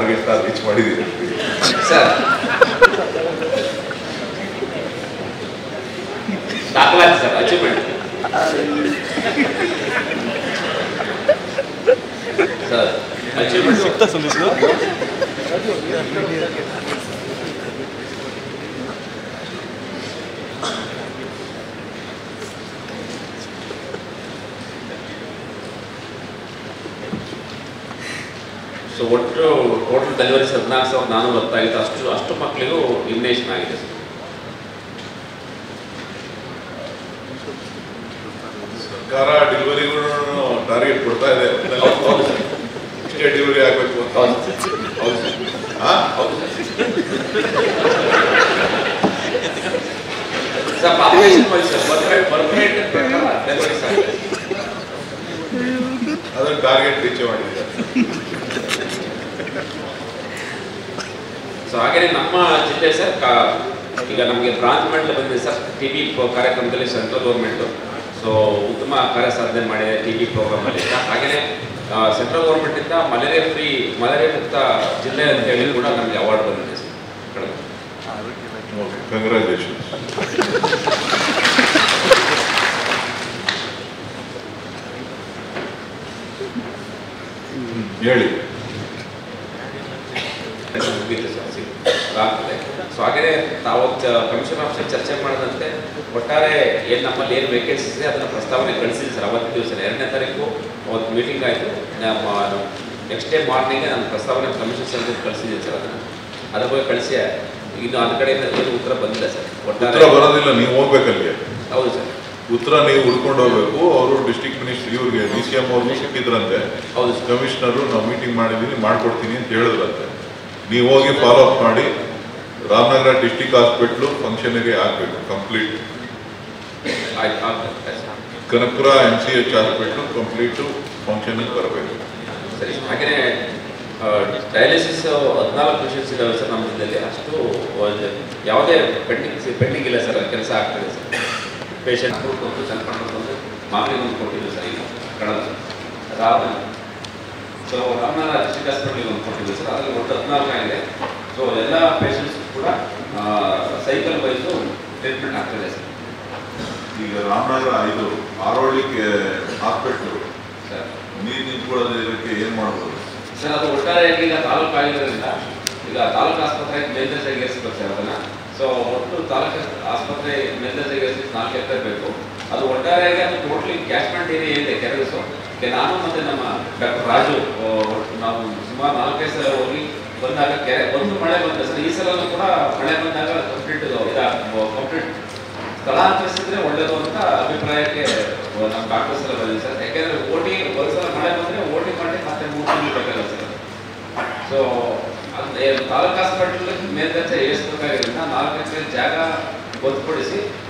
ಟಾರ್ಗೆಟ್ನ reach ಮಾಡಿದ್ದೀವಿ sir ದಾಖಲಾತಿ sir achievement sir achievement ಸಿಗ್ತಾ ಸುನೀಲ್ ಸೊ ಒಟ್ಟು ಟೋಟಲ್ ಡೆಲಿವರೀಸ್ ಹದಿನಾಲ್ಕು ಸಾವಿರದ ನಾನ್ನೂರ ಹತ್ತಾಗಿತ್ತು ಅಷ್ಟು ಅಷ್ಟು ಮಕ್ಕಳಿಗೂ ಇಮ್ಯುನೇಷನ್ ಆಗಿದೆ ಸರ್ ಸರ್ಕಾರ ಡೆಲಿವರಿಗೂ ಟಾರ್ಗೆಟ್ ಕೊಡ್ತಾ ಇದೆ ಹೌದು ಹೌದು ಸರ್ ಇಷ್ಟೇ ಡೆಲಿವರಿ ಆಗಬೇಕು ಅಂತ ಹೌದು ಸರ್ ಹೌದು ಸರ್ ಹಾ? ಹೌದು sir sir population wise sir birth rate birth rate ಪ್ರಕಾರ ಡೆಲಿವರೀಸ್ ಆಗಿದೆ ಅದನ್ನ ಟಾರ್ಗೆಟ್ ರೀಚ್ ಮಾಡಿದ್ದಾರೆ ಸೊ ಹಾಗೆಯೇ ನಮ್ಮ ಜಿಲ್ಲೆ ಸರ್ ಕಾ- ಈಗ ನಮಗೆ ಬ್ರಾಂಚ್ ಮೆಡಲ್ ಬಂದಿದೆ ಸರ್ ಟಿ ಬಿ ಕಾರ್ಯಕ್ರಮದಲ್ಲಿ ಸೆಂಟ್ರಲ್ ಗೌರ್ಮೆಂಟು ಸೊ ಉತ್ತಮ ಕಾರ್ಯಸಾಧನೆ ಮಾಡಿದೆ ಟಿ ಬಿ ಪ್ರೋಗ್ರಾಮಲ್ಲಿ ಹಾಗೆಯೇ ಸೆಂಟ್ರಲ್ ಗೌರ್ಮೆಂಟಿಂದ ಮಲೇರಿಯಾ ಫ್ರೀ ಮಲೇರಿಯಾ ಮುಕ್ತ ಜಿಲ್ಲೆ ಅಂತ ಹೇಳಿ ಕೂಡ ನಮಗೆ ಅವಾರ್ಡ್ ಬಂದಿದೆ ಸರ್ ಕಳೆದ ಓಕೆ ಕಂಗ್ರ್ಯಾಚುಲೇಷನ್ಸ್ ಹೇಳಿ ಮುಗೀತು ಸರ್ ಸಿ- ಆಗ್ತದೆ ಸೊ ಹಾಗೆಯೇ ತಾವು ಕಮಿಷನ್ ಆಫೀಸರ್ ಚರ್ಚೆ ಮಾಡಿದಂತೆ ಒಟ್ಟಾರೆ ಏನು ನಮ್ಮಲ್ಲಿ ಏನು ವೇಕೆನ್ಸೀಸ್ ಇದೆ ಅದನ್ನು ಪ್ರಸ್ತಾವನೆ ಕಳಿಸಿದೆ ಸರ್ ಅವತ್ತು ದಿವಸ ಎರಡನೇ ತಾರೀಕು ಅವತ್ತು ಮೀಟಿಂಗ್ ಆಯಿತು ನಮ್ಮ ನೆಕ್ಸ್ಟ್ ಡೇ ಮಾರ್ನಿಂಗ್ ನಾನು ಪ್ರಸ್ತಾವನೆ ಕಮಿಷನ್ ಸರ್ ಕಳಿಸಿದ್ದೀನಿ ಸರ್ ಅದನ್ನು ಅದ್ರ ಬಗ್ಗೆ ಕಳಿಸಿ ಇನ್ನು ಅದ್ರ ಕಡೆಯಿಂದ ಏನು ಉತ್ತರ ಬಂದಿಲ್ಲ ಸರ್ ಉತ್ತರ ಒಟ್ಟಾರೆ ಬರೋದಿಲ್ಲ ನೀವು ಹೋಗ್ಬೇಕಲ್ಲಿ ಹೌದು ಸರ್ ಉತ್ತರ ನೀವು ಹುಡ್ಕೊಂಡು ಹೋಗ್ಬೇಕು ಅವರು ಡಿಸ್ಟ್ರಿಕ್ಟ್ ಮಿನಿಸ್ಟರ್ ಇವ್ರಿಗೆ ಡಿ ಸಿ ಎಂ ಅವ್ರಿಗೆ ಸಿಕ್ಕಿದ್ರಂತೆ ಹೌದು ಸರ್ ಕಮಿಷನರು ನಾವು ಮೀಟಿಂಗ್ ಮಾಡಿದ್ದೀನಿ ಮಾಡ್ಕೊಡ್ತೀನಿ ಅಂತ ಹೇಳಿದ್ರಂತೆ ನೀವು ಹೋಗಿ ಫಾಲೋ ಅಪ್ ಮಾಡಿ ರಾಮನಗರ ಡಿಸ್ಟಿಕ್ ಹಾಸ್ಪಿಟ್ಲು ಫಂಕ್ಷನ್ಗೆ ಆಗಬೇಕು ಕಂಪ್ಲೀಟ್ ಆಯ್ತು ಆಗ್ತದೆ sir Kanakapura M C H hospital complete ಫಂಕ್ಷನ್ಗೆ ಬರಬೇಕು ಸರಿ ಹಾಗೆಯೇ ಡಯಾಲಿಸಿಸ್ ಹದಿನಾಲ್ಕು ಪೇಷಂಟ್ಸ್ ಇದ್ದಾವೆ ಸರ್ ನಮ್ಮ ಜಿಲ್ಲೆಯಲ್ಲಿ ಅಷ್ಟು ಒಂದು ಯಾವುದೇ ಪೆಂಡಿಂಗ್ ಪೆಂಡಿಂಗ್ ಇಲ್ಲ ಸರ್ ಕೆಲಸ ಆಗ್ತದೆ ಸರ್ ಪೇಷಂಟ್ ಕೊಟ್ಟು ಸ್ವಲ್ಪ ಬಂದು ಮಾಮೂಲಿ ಒಂದು ಕೊಟ್ಟಿದ್ದು ಸರ್ ಈಗ ಕಳೆದ ಅದಾದ ಸೊ ರಾಮನಗರ ಡಿಸ್ಟ್ರಿಕ್ಟ್ ಹಾಸ್ಪಿಟಲ್ಗೆ ಒಂದು ಕೊಟ್ಟಿದ್ದು ಸರ್ ಅದರಲ್ಲಿ ಒಟ್ಟು ಹದಿನಾಲ್ಕು ಆಗಿದೆ ಸೊ ಎಲ್ಲ ಪೇಷಂಟ್ಸ್ ಕೂಡ ಸೈಕಲ್ ವೈಸು ಟ್ರೀಟ್ಮೆಂಟ್ ಆಗ್ತದೆ ಸರ್ ಈಗ ರಾಮನಗರ ಇದು ಆರೋಳಿ ಹಾಸ್ಪಿಟ್ಲು ಸರ್ ನೀರು ನಿಂತ್ಕೊಳ್ಳೋದು ಇದಕ್ಕೆ ಏನು ಮಾಡ್ಬೋದು ಸರ್ ಅದು ಒಟ್ಟಾರೆಯಾಗಿ ಈಗ ತಾಲೂಕು ಆಗಿರೋದ್ರಿಂದ ಈಗ ತಾಲೂಕು ಆಸ್ಪತ್ರೆಗೆ ಮೇಲ್ದರ್ಜೆಗೆ ಏರಿಸ್ಬೇಕು ಸರ್ ಅದನ್ನ ಸೊ ಒಟ್ಟು ತಾಲೂಕು ಆಸ್ಪತ್ರೆ ಮೇಲ್ದರ್ಜೆಗೆ ಏರಿಸಿ ನಾಲ್ಕು ಎಕರೆ ಬೇಕು ಅದು ಒಟ್ಟಾರೆಯಾಗಿ ಅದು ಟೋಟ್ಲಿ ಕ್ಯಾಶ್ಮೆಂಟ್ ಏರಿಯಾ ಇದೆ ಕೆರಳಿಸು ನಾನು ಮತ್ತೆ ನಮ್ಮ ಡಾಕ್ಟರ್ ರಾಜು ಆ, ಒಟ್ಟು ನಾವು ಸುಮಾರು ನಾಲ್ಕೈದು ಸಲ ಹೋಗಿ ಬಂದಾಗ ಕೆರೆ ಒಂದು ಮಳೆ ಬಂದ ಸರ್ ಈ ಸಲ ಕೂಡ ಮಳೆ ಬಂದಾಗ ಕಂಪ್ಲೀಟ್ ಕಂಪ್ಲೀಟ್ ಸ್ಥಳಾಂತರಿಸಿದ್ರೆ ಒಳ್ಳೇದು ಅಂತ ಅಭಿಪ್ರಾಯಕ್ಕೆ ನಮ್ಮ ಡಾಕ್ಟರ್ಸ್ ಎಲ್ಲ ಬಂದಿದೆ ಸರ್ ಯಾಕೆಂದ್ರೆ ಓಟಿ ಒಂದು ಸಲ ಮಳೆ ಬಂದ್ರೆ ಓಟಿ ಮಾಡಿ ಮತ್ತೆ ಮೂರು ತಿಂಗಳು ಬೇಕಾಗಲ್ಲ ಸರ್ ಸೊ ತಾಲೂಕು ಹಾಸ್ಪಿಟಲ್ ಮೇಲ್ದರ್ಜೆ ಏರಿಸಬೇಕಾಗಿರೋದ್ರಿಂದ ನಾಲ್ಕು ಎಕರೆ ಜಾಗ ಗೊತ್ತುಪಡಿಸಿ